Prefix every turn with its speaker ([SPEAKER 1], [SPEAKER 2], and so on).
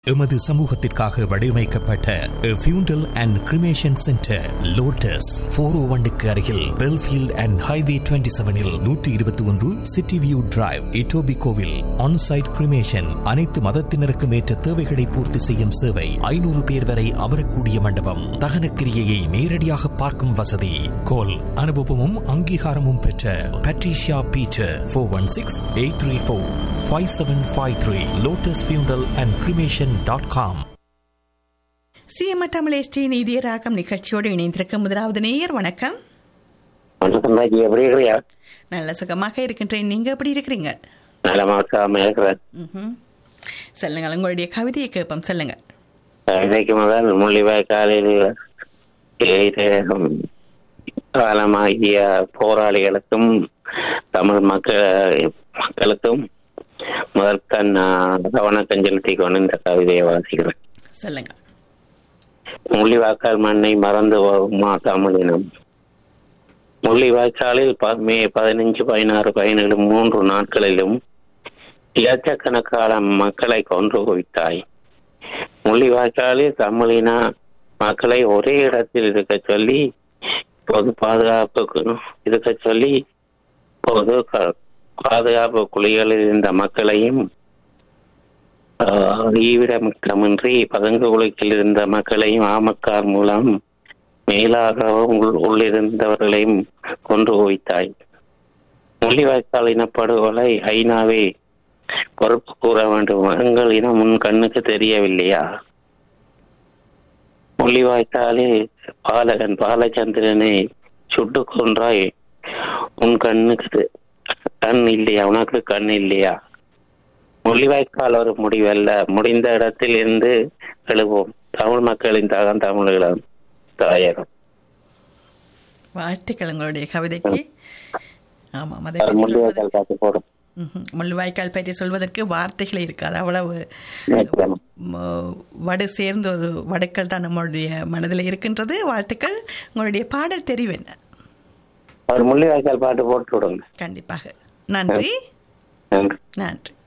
[SPEAKER 1] எமது சமூகத்திற்காக வடிவமைக்கப்பட்ட funeral and cremation centre Lotus four O ஒன்னுக்கு அருகில் பெல்ஃபீல்ட் அண்ட் ஹைவே டுவெண்ட்டி செவனில் நூற்றி இருபத்தி ஒன்று சிட்டி வியூ டிரைவ் இட்டோபி கோவில் ஆன்சைட் கிரிமேஷன் அனைத்து மதத்தினருக்கும் ஏற்ற தேவைகளை பூர்த்தி செய்யும் சேவை ஐநூறு பேர் வரை அமரக்கூடிய மண்டபம் தகனக்கிரியையை நேரடியாக பார்க்கும் வசதி கோல் அனுபவமும் அங்கீகாரமும் பெற்ற Patricia Beecher four one six eight three four five seven five three Lotus funeral and cremation dot com
[SPEAKER 2] CM Tamil எஸ்டி நீதிய ராகம் நிகழ்ச்சியோடு இணைந்திருக்கும் முதலாவது நேயர் வணக்கம்
[SPEAKER 3] வணக்கம் ராஜி எப்படி இருக்கிறியா
[SPEAKER 2] நல்ல சுகமாக இருக்கின்றேன் நீங்க எப்படி இருக்கிறீங்க
[SPEAKER 3] நலமா இருக்காம இருக்கிறேன்
[SPEAKER 2] ம்ஹும். சொல்லுங்கள் உங்களுடைய கவிதையை கேட்போம் சொல்லுங்க
[SPEAKER 3] இன்றைக்கு முதல் முள்ளிவாய் காலையில் காலமாகிய போராளிகளுக்கும் தமிழ் மக்கள் மக்களுக்கும் முதல் கண் வணக்கம் செலுத்தி கொண்டு இந்த கவிதையை வாசிக்கிறேன்
[SPEAKER 2] சொல்லுங்க
[SPEAKER 3] முள்ளிவாய்க்கால் மண்ணை மறந்து போகுமா தமிழினம் முள்ளிவாய்க்காலில் ப- மே பதினஞ்சு பதினாறு பதினேழு மூன்று நாட்களிலும் லட்சக்கணக்கான மக்களை கொன்று குவித்தாய் முள்ளிவாய்க்காலில் தமிழின மக்களை ஒரே இடத்தில் இருக்க சொல்லி பொது பாதுகாப்புக்கு இருக்க சொல்லி பொது க- பாதுகாப்பு குழிகளில் இருந்த மக்களையும் ஆஹ், ஈவிரமின்றி பதங்கு குழிக்கில் இருந்த மக்களையும் ஆமக்கார் மூலம் மேலாகவும் உள்- உள்ளிருந்தவர்களையும் கொன்று குவித்தாய் முள்ளிவாய்க்கால் இனப்படுகொலை ஐநாவே பொறுப்பு கூற வேண்டும் எங்கள் இனம் முன் கண்ணுக்கு தெரியவில்லையா முள்ளிவாய்க்காலில் பாலகன் பாலச்சந்திரனை சுட்டு கொன்றாய் உன் கண்ணுக்கு தெ- கண் இல்லையா உனக்கு கண் இல்லையா முள்ளிவாய்க்கால் ஒரு முடிவல்ல முடிந்த இடத்தில் இருந்து எழுவோம் தமிழ் மக்களின் தாகம் தமிழகம் தாயகம்
[SPEAKER 2] வாழ்த்துக்கள் உங்களுடைய கவிதைக்கு ஆமாம் அதை
[SPEAKER 3] அது
[SPEAKER 2] பற்றி சொல்வதற்கு
[SPEAKER 3] முள்ளிவாய்க்கால் காத்து போடும்
[SPEAKER 2] ம்ஹும். முள்ளிவாய்க்கால் பற்றி சொல்வதற்கு வார்த்தைகள் இருக்காது அவ்வளவு
[SPEAKER 3] நிச்சயமா.
[SPEAKER 2] ம- வடு சேர்ந்த ஒரு வடுக்கள் தான் நம்மளுடைய மனதில் இருக்கின்றது வாழ்த்துக்கள் உங்களுடைய பாடல் தெரிவு என்ன
[SPEAKER 3] அவர் முள்ளிவாய்க்கால் பாட்டு போட்டு விடுங்க
[SPEAKER 2] கண்டிப்பாக நன்றி
[SPEAKER 3] நன்றி
[SPEAKER 2] நன்றி